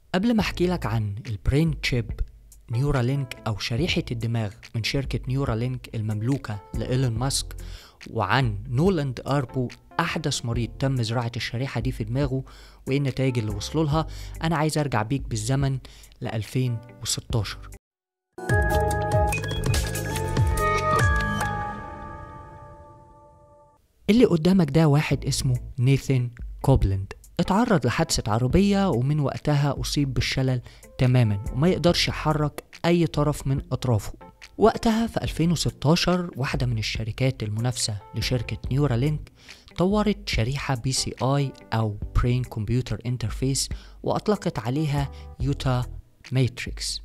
قبل ما احكي لك عن البرين تشيب نيورالينك او شريحة الدماغ من شركة نيورالينك المملوكة لإيلون ماسك وعن نولاند اربو احدث مريض تم زراعة الشريحة دي في دماغه وايه النتائج اللي وصلوا لها انا عايز ارجع بيك بالزمن ل 2016 اللي قدامك ده واحد اسمه نيثن كوبلند اتعرض لحادثة عربية ومن وقتها أصيب بالشلل تماما وما يقدرش يحرك أي طرف من أطرافه وقتها في 2016 واحدة من الشركات المنافسة لشركة نيورالينك طورت شريحة بي سي اي أو Brain Computer Interface وأطلقت عليها يوتا ماتريكس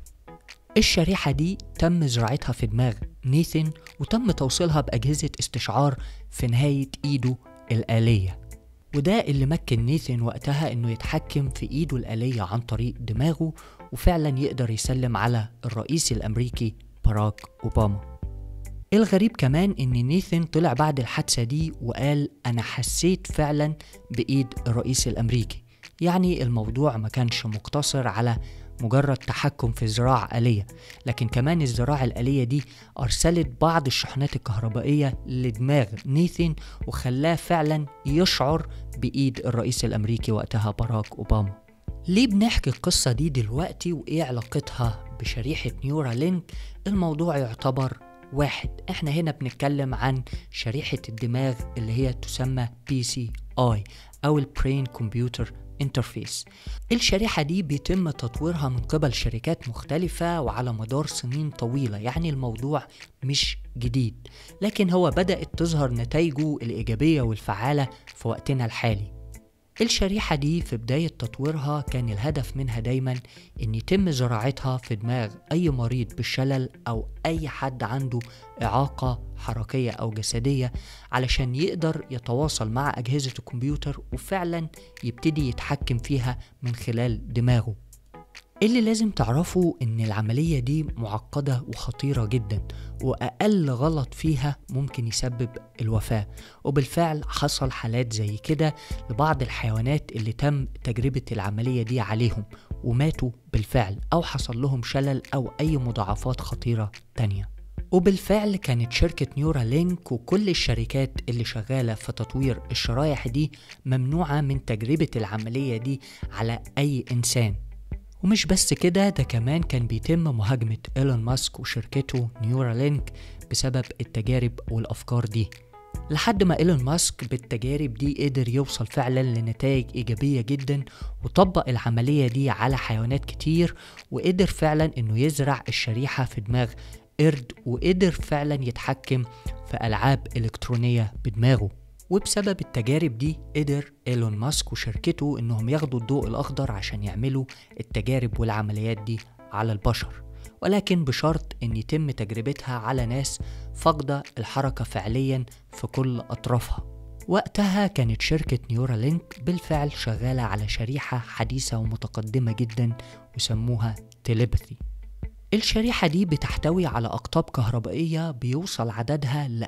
الشريحة دي تم زراعتها في دماغ نيثن وتم توصيلها بأجهزة استشعار في نهاية إيده الآلية وده اللي مكن نيثن وقتها انه يتحكم في ايده الآلية عن طريق دماغه وفعلا يقدر يسلم على الرئيس الأمريكي باراك أوباما الغريب كمان ان نيثن طلع بعد الحادثة دي وقال انا حسيت فعلا بإيد الرئيس الأمريكي يعني الموضوع ما كانش مقتصر على مجرد تحكم في زراعة آلية لكن كمان الزراعة الآلية دي أرسلت بعض الشحنات الكهربائية لدماغ نيثن وخلاه فعلا يشعر بإيد الرئيس الأمريكي وقتها باراك أوباما ليه بنحكي القصة دي دلوقتي وإيه علاقتها بشريحة نيورالينك الموضوع يعتبر واحد احنا هنا بنتكلم عن شريحة الدماغ اللي هي تسمى بي سي اي او البرين كمبيوتر انترفيس الشريحة دي بيتم تطويرها من قبل شركات مختلفة وعلى مدار سنين طويلة يعني الموضوع مش جديد لكن هو بدأت تظهر نتائجه الإيجابية والفعالة في وقتنا الحالي الشريحة دي في بداية تطويرها كان الهدف منها دايما ان يتم زراعتها في دماغ اي مريض بالشلل او اي حد عنده اعاقة حركية او جسدية علشان يقدر يتواصل مع اجهزة الكمبيوتر وفعلا يبتدي يتحكم فيها من خلال دماغه اللي لازم تعرفه ان العملية دي معقدة وخطيرة جدا واقل غلط فيها ممكن يسبب الوفاة وبالفعل حصل حالات زي كده لبعض الحيوانات اللي تم تجربة العملية دي عليهم وماتوا بالفعل او حصل لهم شلل او اي مضاعفات خطيرة تانية وبالفعل كانت شركة نيورا لينك وكل الشركات اللي شغالة في تطوير الشرايح دي ممنوعة من تجربة العملية دي على أي إنسان ومش بس كده ده كمان كان بيتم مهاجمة إيلون ماسك وشركته نيورالينك بسبب التجارب والأفكار دي لحد ما إيلون ماسك بالتجارب دي قدر يوصل فعلا لنتائج إيجابية جدا وطبق العملية دي على حيوانات كتير وقدر فعلا إنه يزرع الشريحة في دماغ قرد وقدر فعلا يتحكم في ألعاب إلكترونية بدماغه وبسبب التجارب دي قدر ايلون ماسك وشركته انهم ياخدوا الضوء الاخضر عشان يعملوا التجارب والعمليات دي على البشر ولكن بشرط ان يتم تجربتها على ناس فاقدة الحركة فعليا في كل اطرافها وقتها كانت شركة نيورالينك بالفعل شغالة على شريحة حديثة ومتقدمة جدا وسموها تيليباثي الشريحة دي بتحتوي على أقطاب كهربائية بيوصل عددها ل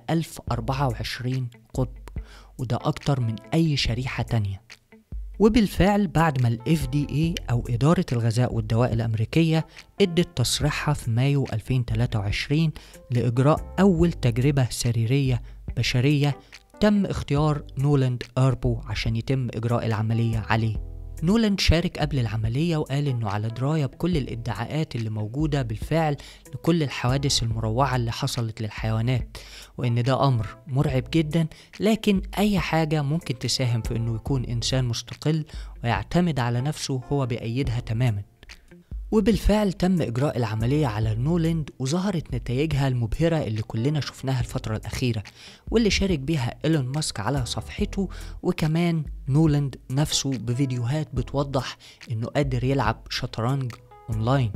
1024 قطب وده أكتر من أي شريحة تانية وبالفعل بعد ما ال FDA أو إدارة الغذاء والدواء الأمريكية ادت تصريحها في مايو 2023 لإجراء أول تجربة سريرية بشرية تم اختيار نولاند أربو عشان يتم إجراء العملية عليه نولاند شارك قبل العملية وقال إنه على دراية بكل الادعاءات اللي موجودة بالفعل لكل الحوادث المروعة اللي حصلت للحيوانات وإن ده أمر مرعب جدا لكن أي حاجة ممكن تساهم في إنه يكون إنسان مستقل ويعتمد على نفسه هو بيأيدها تماما وبالفعل تم إجراء العملية على نولند وظهرت نتائجها المبهرة اللي كلنا شفناها الفترة الأخيرة واللي شارك بيها إيلون ماسك على صفحته وكمان نولند نفسه بفيديوهات بتوضح إنه قادر يلعب شطرنج أونلاين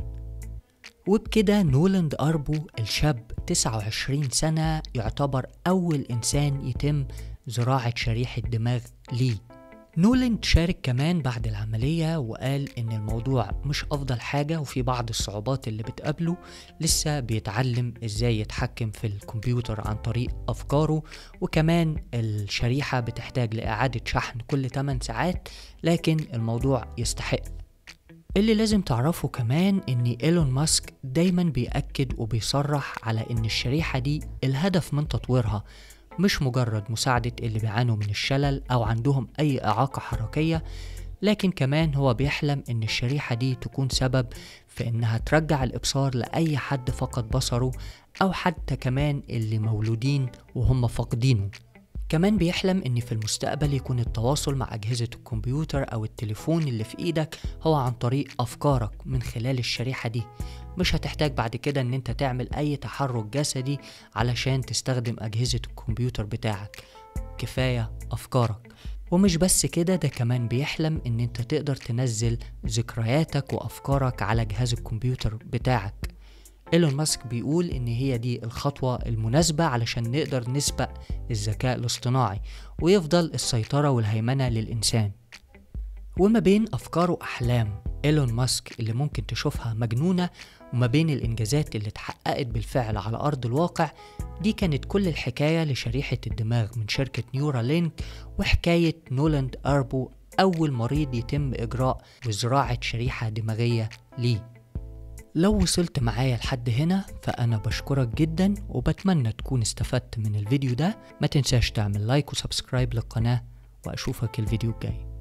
وبكده نولند أربو الشاب 29 سنة يعتبر أول إنسان يتم زراعة شريحة دماغ ليه نولند شارك كمان بعد العملية وقال إن الموضوع مش أفضل حاجة وفي بعض الصعوبات اللي بتقابله لسه بيتعلم إزاي يتحكم في الكمبيوتر عن طريق أفكاره وكمان الشريحة بتحتاج لإعادة شحن كل 8 ساعات لكن الموضوع يستحق اللي لازم تعرفه كمان ان ايلون ماسك دايما بيأكد وبيصرح على ان الشريحة دي الهدف من تطويرها مش مجرد مساعدة اللي بيعانوا من الشلل أو عندهم أي إعاقة حركية لكن كمان هو بيحلم إن الشريحة دي تكون سبب في إنها ترجع الإبصار لأي حد فقد بصره أو حتى كمان اللي مولودين وهم فاقدينه كمان بيحلم ان في المستقبل يكون التواصل مع اجهزة الكمبيوتر او التليفون اللي في ايدك هو عن طريق افكارك من خلال الشريحة دي مش هتحتاج بعد كده ان انت تعمل اي تحرك جسدي علشان تستخدم اجهزة الكمبيوتر بتاعك كفاية افكارك ومش بس كده ده كمان بيحلم ان انت تقدر تنزل ذكرياتك وافكارك على جهاز الكمبيوتر بتاعك ايلون ماسك بيقول ان هي دي الخطوة المناسبة علشان نقدر نسبق الذكاء الاصطناعي ويفضل السيطرة والهيمنة للإنسان وما بين أفكار وأحلام إيلون ماسك اللي ممكن تشوفها مجنونة وما بين الإنجازات اللي اتحققت بالفعل على أرض الواقع دي كانت كل الحكاية لشريحة الدماغ من شركة نيورا لينك وحكاية نولاند أربو أول مريض يتم إجراء وزراعة شريحة دماغية ليه لو وصلت معايا لحد هنا فأنا بشكرك جدا وبتمنى تكون استفدت من الفيديو ده ما تنساش تعمل لايك وسبسكرايب للقناة وأشوفك الفيديو الجاي